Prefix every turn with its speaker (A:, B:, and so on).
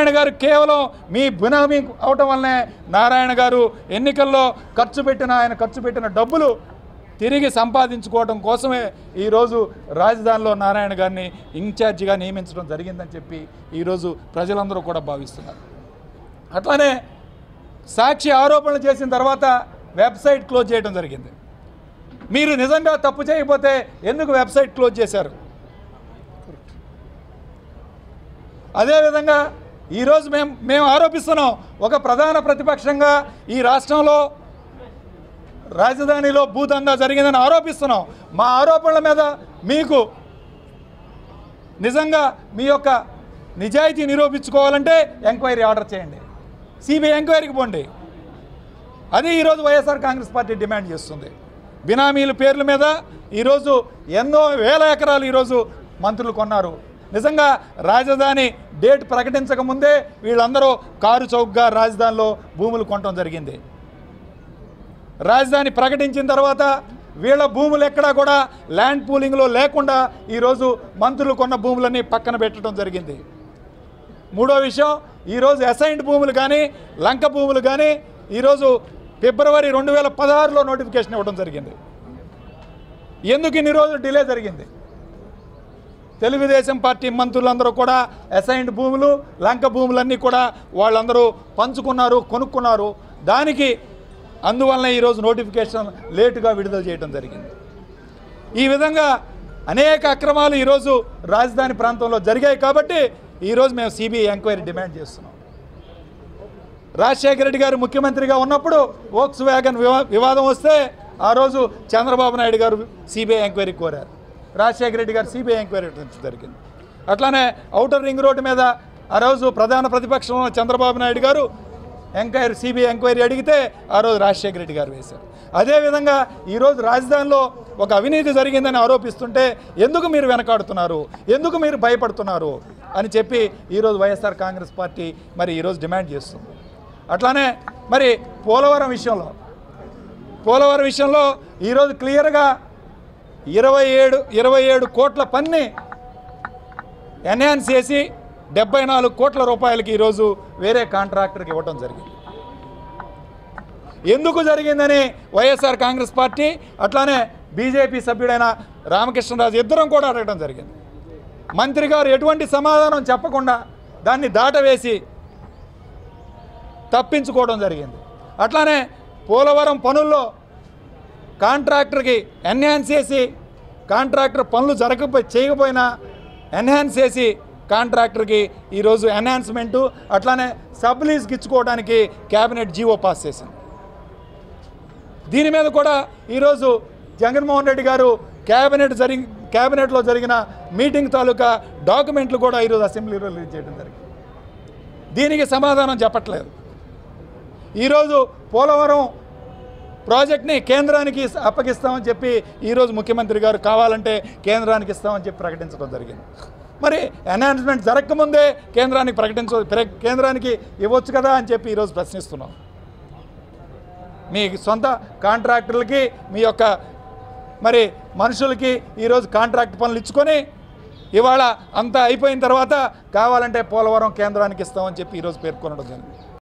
A: నారాయణ గారు కేవలం మీ బినామీ అవటం వల్లనే నారాయణ గారు ఎన్నికల్లో ఖర్చు పెట్టిన ఆయన ఖర్చు పెట్టిన డబ్బులు తిరిగి సంపాదించుకోవడం కోసమే ఈరోజు రాజధానిలో నారాయణ గారిని ఇన్ఛార్జిగా నియమించడం జరిగిందని చెప్పి ఈరోజు ప్రజలందరూ కూడా భావిస్తున్నారు అట్లానే సాక్షి ఆరోపణలు చేసిన తర్వాత వెబ్సైట్ క్లోజ్ చేయడం జరిగింది మీరు నిజంగా తప్పు చేయకపోతే ఎందుకు వెబ్సైట్ క్లోజ్ చేశారు అదేవిధంగా ఈరోజు మేము మేము ఆరోపిస్తున్నాం ఒక ప్రధాన ప్రతిపక్షంగా ఈ రాష్ట్రంలో రాజధానిలో భూతంగా జరిగిందని ఆరోపిస్తున్నాం మా ఆరోపణల మీద మీకు నిజంగా మీ యొక్క నిజాయితీ నిరూపించుకోవాలంటే ఎంక్వైరీ ఆర్డర్ చేయండి సిబిఐ ఎంక్వైరీకి పోండి అది ఈరోజు వైఎస్ఆర్ కాంగ్రెస్ పార్టీ డిమాండ్ చేస్తుంది బినామీల పేర్ల మీద ఈరోజు ఎన్నో వేల ఎకరాలు ఈరోజు మంత్రులు కొన్నారు నిజంగా రాజధాని డేట్ ప్రకటించక ముందే వీళ్ళందరూ కారు చౌక్గా రాజధానిలో భూములు కొనడం జరిగింది రాజధాని ప్రకటించిన తర్వాత వీళ్ళ భూములు ఎక్కడా కూడా ల్యాండ్ పూలింగ్లో లేకుండా ఈరోజు మంత్రులు కొన్న భూములన్నీ పక్కన పెట్టడం జరిగింది మూడో విషయం ఈరోజు అసైన్డ్ భూములు కానీ లంక భూములు కానీ ఈరోజు ఫిబ్రవరి రెండు వేల పదహారులో నోటిఫికేషన్ ఇవ్వడం జరిగింది ఎందుకు ఇన్ని రోజులు డిలే జరిగింది తెలుగుదేశం పార్టీ మంత్రులందరూ కూడా అసైన్డ్ భూములు లంక భూములన్నీ కూడా వాళ్ళందరూ పంచుకున్నారు కొనుక్కున్నారు దానికి అందువలన ఈరోజు నోటిఫికేషన్ లేటుగా విడుదల చేయడం జరిగింది ఈ విధంగా అనేక అక్రమాలు ఈరోజు రాజధాని ప్రాంతంలో జరిగాయి కాబట్టి ఈరోజు మేము సిబిఐ ఎంక్వైరీ డిమాండ్ చేస్తున్నాం రాజశేఖర రెడ్డి గారు ముఖ్యమంత్రిగా ఉన్నప్పుడు వోక్స్ వ్యాగన్ వివా వివాదం వస్తే ఆ రోజు చంద్రబాబు నాయుడు గారు సిబిఐ ఎంక్వైరీ కోరారు రాజశేఖర రెడ్డి గారు సిబిఐ ఎంక్వైరీ జరిగింది అట్లానే ఔటర్ రింగ్ రోడ్డు మీద ఆ రోజు ప్రధాన ప్రతిపక్షంలో ఉన్న చంద్రబాబు నాయుడు గారు ఎంక్వైరీ సిబిఐ ఎంక్వైరీ అడిగితే ఆ రోజు రాజశేఖర రెడ్డి గారు వేశారు అదేవిధంగా ఈరోజు రాజధానిలో ఒక అవినీతి జరిగిందని ఆరోపిస్తుంటే ఎందుకు మీరు వెనకాడుతున్నారు ఎందుకు మీరు భయపడుతున్నారు అని చెప్పి ఈరోజు వైఎస్ఆర్ కాంగ్రెస్ పార్టీ మరి ఈరోజు డిమాండ్ చేస్తుంది అట్లానే మరి పోలవరం విషయంలో పోలవరం విషయంలో ఈరోజు క్లియర్గా ఇరవై ఏడు ఇరవై ఏడు కోట్ల పన్ని ఎన్హాన్స్ చేసి డెబ్బై నాలుగు కోట్ల రూపాయలకి ఈరోజు వేరే కాంట్రాక్టర్కి ఇవ్వటం జరిగింది ఎందుకు జరిగిందని వైఎస్ఆర్ కాంగ్రెస్ పార్టీ అట్లానే బీజేపీ సభ్యుడైన రామకృష్ణరాజు ఇద్దరం కూడా అడగడం జరిగింది మంత్రి గారు ఎటువంటి సమాధానం చెప్పకుండా దాన్ని దాటవేసి తప్పించుకోవడం జరిగింది అట్లానే పోలవరం పనుల్లో కాంట్రాక్టర్కి ఎన్హాన్స్ చేసి కాంట్రాక్టర్ పనులు జరగకపోయి చేయకపోయినా ఎన్హాన్స్ చేసి కాంట్రాక్టర్కి ఈరోజు ఎన్హాన్స్మెంటు అట్లానే సబ్లీజ్కి ఇచ్చుకోవడానికి క్యాబినెట్ జీవో పాస్ చేసింది దీని మీద కూడా ఈరోజు జగన్మోహన్ రెడ్డి గారు క్యాబినెట్ జరిగి క్యాబినెట్లో జరిగిన మీటింగ్ తాలూకా డాక్యుమెంట్లు కూడా ఈరోజు అసెంబ్లీలో రిలీజ్ చేయడం జరిగింది దీనికి సమాధానం చెప్పట్లేదు ఈరోజు పోలవరం ప్రాజెక్ట్ని కేంద్రానికి అప్పగిస్తామని చెప్పి ఈరోజు ముఖ్యమంత్రి గారు కావాలంటే కేంద్రానికి ఇస్తామని చెప్పి ప్రకటించడం జరిగింది మరి అనౌన్స్మెంట్ జరగకముందే కేంద్రానికి ప్రకటించ ప్ర- కేంద్రానికి ఇవ్వచ్చు కదా అని చెప్పి ఈరోజు ప్రశ్నిస్తున్నాం మీ సొంత కాంట్రాక్టర్లకి మీ యొక్క మరి మనుషులకి ఈరోజు కాంట్రాక్ట్ పనులు ఇచ్చుకొని ఇవాళ అంతా అయిపోయిన తర్వాత కావాలంటే పోలవరం కేంద్రానికి ఇస్తామని చెప్పి ఈరోజు పేర్కొనడం జరిగింది